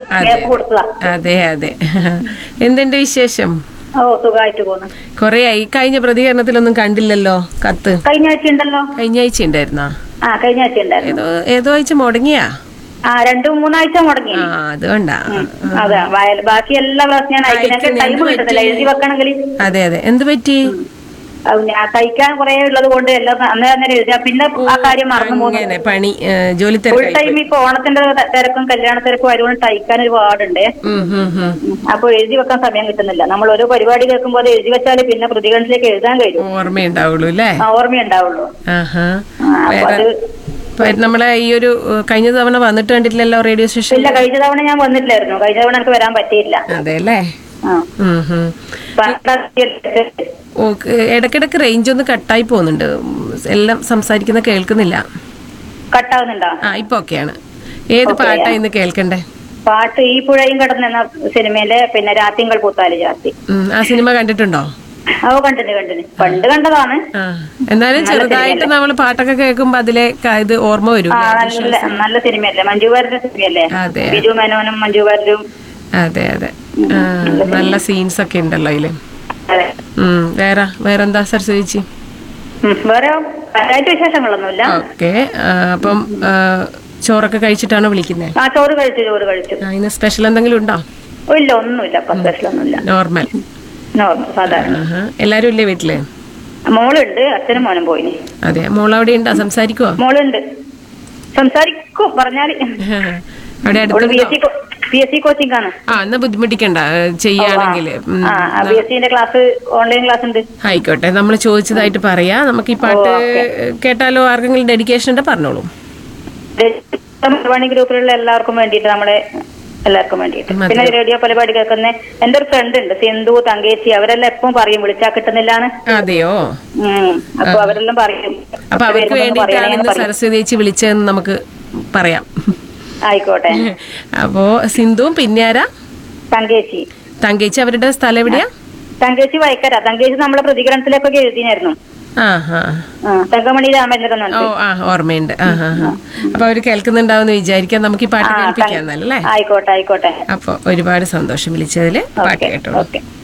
അതെ. ഗ്യാപ്പ് കൊടുത്തതാ അതെ അതെ എന്തുണ്ട് വിശേഷം ഓ സുഖമായിട്ട് പോന്നു കൊറേ ആയി കഴിഞ്ഞ പ്രതികരണത്തിലൊന്നും കണ്ടില്ലല്ലോ കത്ത് കഴിഞ്ഞ ആഴ്ച ഉണ്ടല്ലോ കഴിഞ്ഞ ആഴ്ച ഉണ്ടായിരുന്നാ ആ കഴിഞ്ഞ ആഴ്ച ഉണ്ടായിരുന്നു ഏതോ ഏതോ ആഴ്ച മുടങ്ങിയാ ആ രണ്ടു മൂന്നാഴ്ച മുടങ്ങി ആ അതുകൊണ്ടാ ഉം, അതെ വയൽ- ബാക്കി എല്ലാ ക്ലാസ് ഞാൻ അയക്കുന്നതിന് അയക്കുന്ന ടൈം എന്ത് കിട്ടുന്നില്ല പറ്റി? എഴുതി വെക്കണമെങ്കിൽ അതെ അതെ എന്ത് പറ്റി അത് ഞാൻ തയ്ക്കാൻ കുറെ ഉള്ളത് കൊണ്ട് എല്ലാം അന്നേരം അന്നേരം എഴുതിയ പിന്നെ ആ കാര്യം മറന്നു പോകുന്നു അങ്ങനെ പണി ഏ, ജോലി ഫുൾ തിരക്കായി ടൈം ഇപ്പൊ ഓണത്തിന്റെ ത- തിരക്കും കല്യാണ തിരക്കും ആയതുകൊണ്ട് തയ്ക്കാൻ ഒരുപാടുണ്ട് ഉം, ഉം, ഉം. അപ്പൊ എഴുതി വെക്കാൻ സമയം കിട്ടുന്നില്ല നമ്മൾ ഓരോ പരിപാടി കേൾക്കുമ്പോൾ അത് എഴുതി വെച്ചാൽ പിന്നെ പ്രതികരണത്തിലേക്ക് എഴുതാൻ കഴിയും ഓർമ്മയുണ്ടാവുള്ളൂ അല്ലേ ആ, ഓർമ്മയുണ്ടാവുള്ളൂ ആഹാ ആ, അപ്പൊ വേറെ അത് ഇപ്പൊ നമ്മളെ ഈ ഒരു ഏ, കഴിഞ്ഞ തവണ വന്നിട്ട് കണ്ടിട്ടില്ലല്ലോ റേഡിയോ സ്റ്റേഷൻ ഇല്ല കഴിഞ്ഞ തവണ ഞാൻ വന്നിട്ടില്ലായിരുന്നു കഴിഞ്ഞ തവണ എനിക്ക് വരാൻ പറ്റിയില്ല അതെ അല്ലേ ആ. ഉം, ഉം. പ- ഓ, ക- ഇടയ്ക്കിടയ്ക്ക് റേഞ്ച് ഒന്ന് കട്ടായി പോകുന്നുണ്ട് ഉം, എല്ലാം സംസാരിക്കുന്ന കേൾക്കുന്നില്ല കട്ടാവുന്നുണ്ടോ ആ ഇപ്പൊ ഓക്കെയാണ് ഏത് പാട്ടാ ഇന്ന് കേൾക്കണ്ടേ പാട്ട് ഈ പുഴയും കടന്ന് എന്ന സിനിമയിലെ പിന്നെ രാത്തിങ്കൾ പൂത്താലി ജാത്തി ഉം, ആ സിനിമ കണ്ടിട്ടുണ്ടോ ഓ കണ്ടിന് കണ്ടിന് പണ്ട് കണ്ടതാണ് ആ എന്നാലും ചെറുതായിട്ട് നമ്മൾ പാട്ടൊക്കെ കേൾക്കുമ്പോ അതിലെ ക- ഇത് ഓർമ്മ വരും ആ നല്ല നല്ല സിനിമയല്ലേ മഞ്ജു വാര്യരുടെ സിനിമയല്ലേ അതെ. ബിജു മേനോനും മഞ്ജു വാര്യരും അതെ അതെ ആ, നല്ല സീൻസ് ഒക്കെ ഉണ്ടല്ലോ അതില് അതെ ഉം, വേറെ വേറെന്താ സരസ്വതിച്ചി ഉം, വേറെ കാര്യമായിട്ട് വിശേഷങ്ങളൊന്നുമില്ല ഓക്കെ അപ്പം ആ, ചോറൊക്കെ കഴിച്ചിട്ടാണോ വിളിക്കുന്നത് ആ ചോറ് കഴിച്ചു ചോറ് കഴിച്ചു ഇന്ന് സ്പെഷ്യൽ എന്തെങ്കിലും ഉണ്ടോ ഓ, ഇല്ല ഒന്നുമില്ല ഇപ്പൊ സ്പെഷ്യൽ ഒന്നുമില്ല നോർമൽ നോർമൽ സാധാരണ ആഹാ. എല്ലാരും ഇല്ലേ വീട്ടില് മോളുണ്ട് അച്ഛനും മോനും പോയിന് അതെ മോൾ അവിടെ ഉണ്ടോ സംസാരിക്കുവോ മോളുണ്ട് സംസാരിക്കും പറഞ്ഞാല് അവിടെ അവള് ബി അടുത്തുണ്ടോ S C P S C coaching ആണ് ആ എന്നാ ബുദ്ധിമുട്ടിക്കണ്ട ചെയ്യുകയാണെങ്കിൽ ആ ബി എസ് സിന്റെ ക്ലാസ് ഓൺലൈൻ ക്ലാസ് ഉണ്ട് ആയിക്കോട്ടെ നമ്മൾ ചോദിച്ചതായിട്ട് പറയാ നമുക്ക് ഈ പാട്ട് കേട്ടാലോ ആർക്കെങ്കിലും ഡെഡിക്കേഷൻ ഉണ്ടെ പറഞ്ഞോളൂ പരിപാടി ഗ്രൂപ്പിലുള്ള എല്ലാവർക്കും വേണ്ടിയിട്ട് നമ്മളെ എല്ലാവർക്കും വേണ്ടിയിട്ട് അതെ. പിന്നെ റേഡിയോ പരിപാടി കേൾക്കുന്ന എന്റെ ഒരു ഫ്രണ്ട് ഉണ്ട് സിന്ധു തങ്കേച്ചി അവരെല്ലാം എപ്പം പറയും വിളിച്ചാ കിട്ടുന്നില്ലാന്ന് അതെയോ ഉം. അപ്പൊ അവരെല്ലാം പറയും അപ്പൊ അവർക്ക് വരുമ്പോ ഒന്ന് പറയണേ വേണ്ടിയിട്ടാണ് എന്ന് ഇന്ന് പറയും. സരസ്വതി ചേച്ചി വിളിച്ചതെന്ന് നമുക്ക് പറയാം ആയിക്കോട്ടെ അപ്പോ സിന്ധുവും പിന്നെ ആരാ തങ്കേച്ചി തങ്കേച്ചി അവരുടെ സ്ഥലം എവിടെയാ തങ്കേച്ചി വൈക്കര തങ്കേച്ചി നമ്മളെ പ്രതികരണത്തിലേക്കൊക്കെ എഴുതിനായിരുന്നു ആ ഹാ ആ, തങ്കമണി രാമേന്ദ്രൻ ഓ ആ ഓർമ്മയുണ്ട് ആ ഹാ ഹാ അപ്പൊ അവര് കേൾക്കുന്നുണ്ടാവുമെന്ന് വിചാരിക്കാം നമുക്ക് ഈ പാട്ട് കേൾപ്പിക്കാം എന്നല്ലേ ആയിക്കോട്ടെ ആയിക്കോട്ടെ അപ്പൊ ഒരുപാട് സന്തോഷം വിളിച്ചതില് പാട്ട് ഓക്കെ കേട്ടോളൂ ഓക്കെ